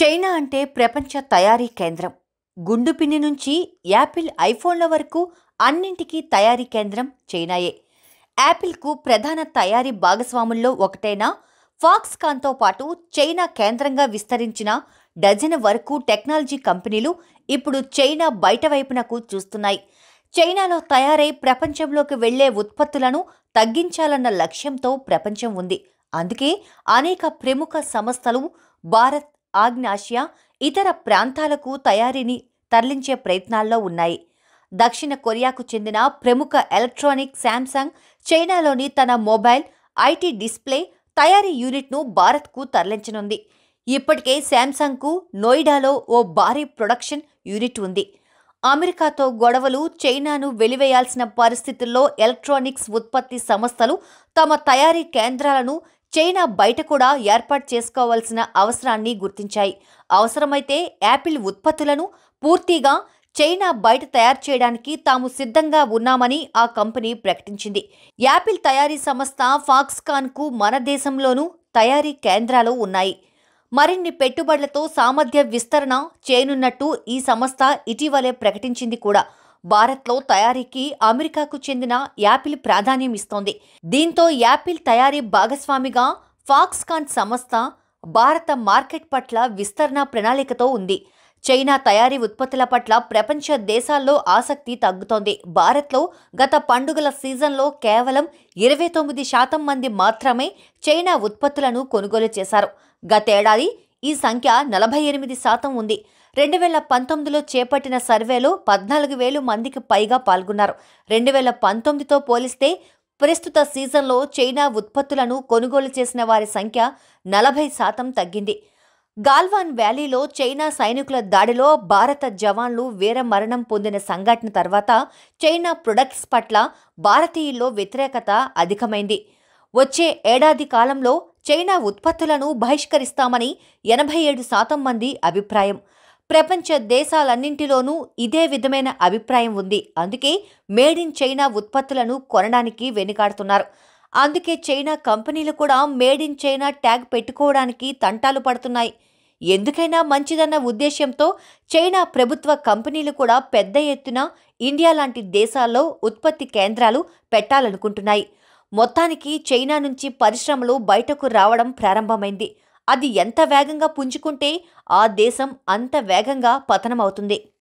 China అంటే ప్రపంచ తయారీ కేంద్రం గుండు పిన్ని నుంచి యాపిల్ ఐఫోన్ల వరకు అన్నింటికీ తయారీ కేంద్రం చైనాయే యాపిల్కు ప్రధాన తయారీ భాగస్వాముల్లో ఒకటైన ఫాక్స్కాన్తో పాటు చైనా కేంద్రంగా విస్తరించిన డజన్ వరకు టెక్నాలజీ కంపెనీలు ఇప్పుడు చైనా బయట వైపునకు చూస్తున్నాయి చైనాలో తయారై ప్రపంచంలోకి వెళ్లే ఉత్పత్తులను తగ్గించాలన్న లక్ష్యంతో ప్రపంచం ఉంది అందుకే అనేక ప్రముఖ సంస్థలు భారత్ ఆగ్నేయాసియా ఇతర ప్రాంతాలకు తయారీని తరలించే ప్రయత్నాల్లో ఉన్నాయి దక్షిణ కొరియాకు చెందిన ప్రముఖ ఎలక్ట్రానిక్ శాంసంగ్ చైనాలోని తన మొబైల్ ఐటీ డిస్ప్లే తయారీ యూనిట్ను భారత్కు తరలించనుంది ఇప్పటికే శాంసంగ్కు నోయిడాలో ఓ భారీ ప్రొడక్షన్ యూనిట్ ఉంది అమెరికాతో గొడవలు చైనాను వెలివేయాల్సిన పరిస్థితుల్లో ఎలక్ట్రానిక్స్ ఉత్పత్తి సంస్థలు తమ తయారీ కేంద్రాలను చైనా బయట కూడా ఏర్పాటు చేసుకోవాల్సిన అవసరాన్ని గుర్తించాయి అవసరమైతే యాపిల్ ఉత్పత్తులను పూర్తిగా చైనా బయట తయారు చేయడానికి తాము సిద్ధంగా ఉన్నామని ఆ కంపెనీ ప్రకటించింది యాపిల్ తయారీ సంస్థ ఫాక్స్కాన్కు మన దేశంలోనూ తయారీ కేంద్రాలు ఉన్నాయి మరిన్ని పెట్టుబడులతో సామర్థ్య విస్తరణ చేయనున్నట్టు ఈ సంస్థ ఇటీవలే ప్రకటించింది కూడా భారత్లో తయారీకి అమెరికాకు చెందిన యాపిల్ ప్రాధాన్యం ఇస్తోంది దీంతో యాపిల్ తయారీ భాగస్వామిగా ఫాక్స్కాన్ సంస్థ భారత మార్కెట్ పట్ల విస్తరణ ప్రణాళికతో ఉంది చైనా తయారీ ఉత్పత్తుల పట్ల ప్రపంచ దేశాల్లో ఆసక్తి తగ్గుతోంది భారత్లో గత పండుగల సీజన్లో కేవలం ఇరవై తొమ్మిది శాతం మంది మాత్రమే చైనా ఉత్పత్తులను కొనుగోలు చేశారు గతేడాది ఈ సంఖ్య నలభై ఎనిమిది శాతం ఉంది రెండు వేల పంతొమ్మిదిలో చేపట్టిన సర్వేలో పద్నాలుగు వేలు మందికి పైగా పాల్గొన్నారు రెండు వేల పంతొమ్మిదితో పోలిస్తే ప్రస్తుత సీజన్లో చైనా ఉత్పత్తులను కొనుగోలు చేసిన వారి సంఖ్య నలభై శాతం తగ్గింది గాల్వాన్ వ్యాలీలో చైనా సైనికుల దాడిలో భారత జవాన్లు వీరమరణం పొందిన సంఘటన తర్వాత చైనా ప్రొడక్ట్స్ పట్ల భారతీయుల్లో వ్యతిరేకత అధికమైంది వచ్చే ఏడాది కాలంలో చైనా ఉత్పత్తులను బహిష్కరిస్తామని ఎనభై ఏడు శాతం మంది అభిప్రాయం ప్రపంచ దేశాలన్నింటిలోనూ ఇదే విధమైన అభిప్రాయం ఉంది అందుకే మేడ్ ఇన్ చైనా ఉత్పత్తులను కొనడానికి వెనుకాడుతున్నారు అందుకే చైనా కంపెనీలు కూడా మేడ్ ఇన్ చైనా ట్యాగ్ పెట్టుకోవడానికి తంటాలు పడుతున్నాయి ఎందుకైనా మంచిదన్న ఉద్దేశ్యంతో చైనా ప్రభుత్వ కంపెనీలు కూడా పెద్ద ఎత్తున ఇండియా లాంటి దేశాల్లో ఉత్పత్తి కేంద్రాలు పెట్టాలనుకుంటున్నాయి మొత్తానికి చైనా నుంచి పరిశ్రమలు బయటకు రావడం ప్రారంభమైంది అది ఎంత వేగంగా పుంజుకుంటే ఆ దేశం అంత వేగంగా పతనమవుతుంది